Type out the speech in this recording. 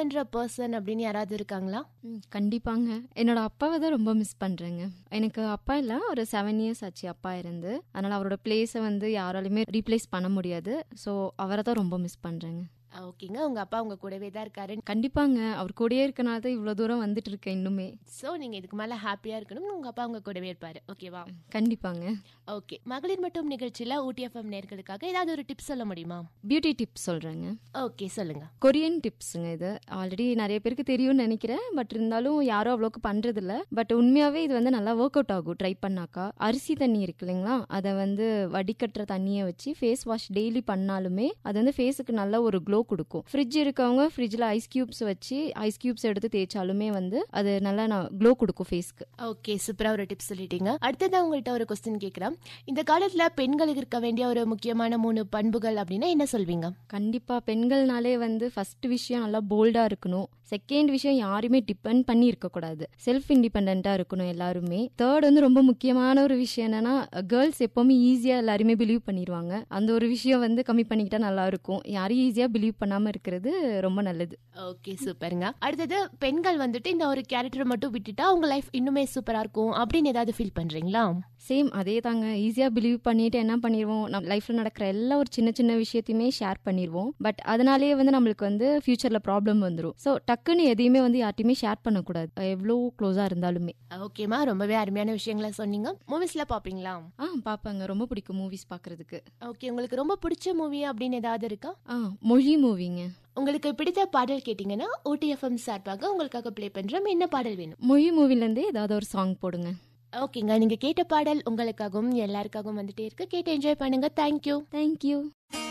பண்ற பர்சன் அப்படின்னு யாராவது இருக்காங்களா ம், கண்டிப்பாங்க என்னோட அப்பாவை தான் ரொம்ப மிஸ் பண்றேங்க எனக்கு அப்பா இல்ல ஒரு செவன் இயர்ஸ் ஆச்சு அப்பா இருந்து அதனால அவரோட பிளேஸை வந்து யாராலையுமே ரீப்ளேஸ் பண்ண முடியாது ஸோ அவரை தான் ரொம்ப மிஸ் பண்றேங்க ஓகேங்க உங்க அப்பா உங்க கூடவே தான் இருக்காரு கண்டிப்பாங்க அவர் கூடயே இருக்கனால தான் இவ்வளோ தூரம் வந்துட்டு இருக்கேன் இன்னுமே சோ நீங்க இதுக்கு மேல ஹாப்பியா இருக்கணும் உங்க அப்பா உங்க கூடவே இருப்பாரு ஓகேவா கண்டிப்பாங்க ஓகே மகளிர் மட்டும் நிகழ்ச்சியில ஊட்டிஎஃப்எம் நேர்களுக்காக ஏதாவது ஒரு டிப்ஸ் சொல்ல முடியுமா பியூட்டி டிப்ஸ் சொல்றேங்க ஓகே சொல்லுங்க கொரியன் டிப்ஸுங்க இது ஆல்ரெடி நிறைய பேருக்கு தெரியும்னு நினைக்கிறேன் பட் இருந்தாலும் யாரும் அவ்வளோக்கு பண்றது இல்ல பட் உண்மையாவே இது வந்து நல்லா ஒர்க் அவுட் ஆகும் ட்ரை பண்ணாக்கா அரிசி தண்ணி இருக்கு இல்லைங்களா அதை வந்து வடிகட்டுற தண்ணியை வச்சு ஃபேஸ் வாஷ் டெய்லி பண்ணாலுமே அது வந்து ஃபேஸுக்கு நல்ல ஒரு க்ளோ கொடுக்கும் ஃப்ரிட்ஜ் இருக்கவங்க ஃப்ரிட்ஜில் ஐஸ் கியூப்ஸ் வச்சு ஐஸ் கியூப்ஸ் எடுத்து தேய்ச்சாலுமே வந்து அது நல்லா க்ளோ கொடுக்கும் ஃபேஸ்க்கு ஓகே சூப்பரா ஒரு டிப்ஸ் சொல்லிட்டீங்க அடுத்ததா உங்கள்கிட்ட ஒரு கொஸ்டின் கேக்குறேன் இந்த காலத்துல பெண்களுக்கு இருக்க வேண்டிய ஒரு முக்கியமான மூணு பண்புகள் அப்படின்னா என்ன சொல்வீங்க கண்டிப்பா பெண்கள்னாலே வந்து ஃபர்ஸ்ட் விஷயம் நல்லா போல்டா இருக்கணும் செகண்ட் விஷயம் யாருமே டிபெண்ட் பண்ணி இருக்கக்கூடாது செல்ஃப் இண்டிபெண்டா இருக்கணும் எல்லாருமே தேர்ட் வந்து ரொம்ப முக்கியமான ஒரு விஷயம் என்னன்னா கேர்ள்ஸ் எப்பவுமே ஈஸியா எல்லாருமே பிலீவ் பண்ணிடுவாங்க அந்த ஒரு விஷயம் வந்து கம்மி பண்ணிக்கிட்டா நல்லா இருக்கும் யாரையும் ஈஸியா பிலீவ் பண்ணாம இருக்கிறது ரொம்ப நல்லது ஓகே சூப்பருங்க அடுத்தது பெண்கள் வந்துட்டு இந்த ஒரு கேரக்டர் மட்டும் விட்டுட்டா உங்க லைஃப் இன்னுமே சூப்பரா இருக்கும் அப்படின்னு ஏதாவது ஃபீல் பண்றீங்களா சேம் அதே தாங்க ஈஸியா பிலீவ் பண்ணிட்டு என்ன பண்ணிடுவோம் நம்ம லைஃப்ல நடக்கிற எல்லா ஒரு சின்ன சின்ன விஷயத்தையுமே ஷேர் பண்ணிடுவோம் பட் அதனாலேயே வந்து நம்மளுக்கு வந்து ஃபியூச்சர்ல ப்ராப்ளம் வந்துடும் ஸோ டக்குன்னு எதையுமே வந்து யார்ட்டையுமே ஷேர் பண்ணக்கூடாது எவ்வளோ க்ளோஸா இருந்தாலுமே ஓகேமா ரொம்பவே அருமையான விஷயங்களை சொன்னீங்க மூவிஸ்ல பாப்பீங்களா ஆ பாப்பாங்க ரொம்ப பிடிக்கும் மூவிஸ் பார்க்கறதுக்கு ஓகே உங்களுக்கு ரொம்ப பிடிச்ச மூவி அப்படின்னு ஏதாவது இருக்கா ஆ மொழி மூவிங்க உங்களுக்கு பிடித்த பாடல் கேட்டீங்கன்னா ஓடிஎஃப்எம் சார்பாக உங்களுக்காக ப்ளே பண்றோம் என்ன பாடல் வேணும் மொழி மூவிலேருந்து ஏதாவது ஒரு சாங் போடுங்க ஓகேங்க நீங்க கேட்ட பாடல் உங்களுக்காகவும் எல்லாருக்காகவும் வந்துட்டே இருக்கு கேட்டு என்ஜாய் பண்ணுங்க தேங்க்யூ தேங்க்யூ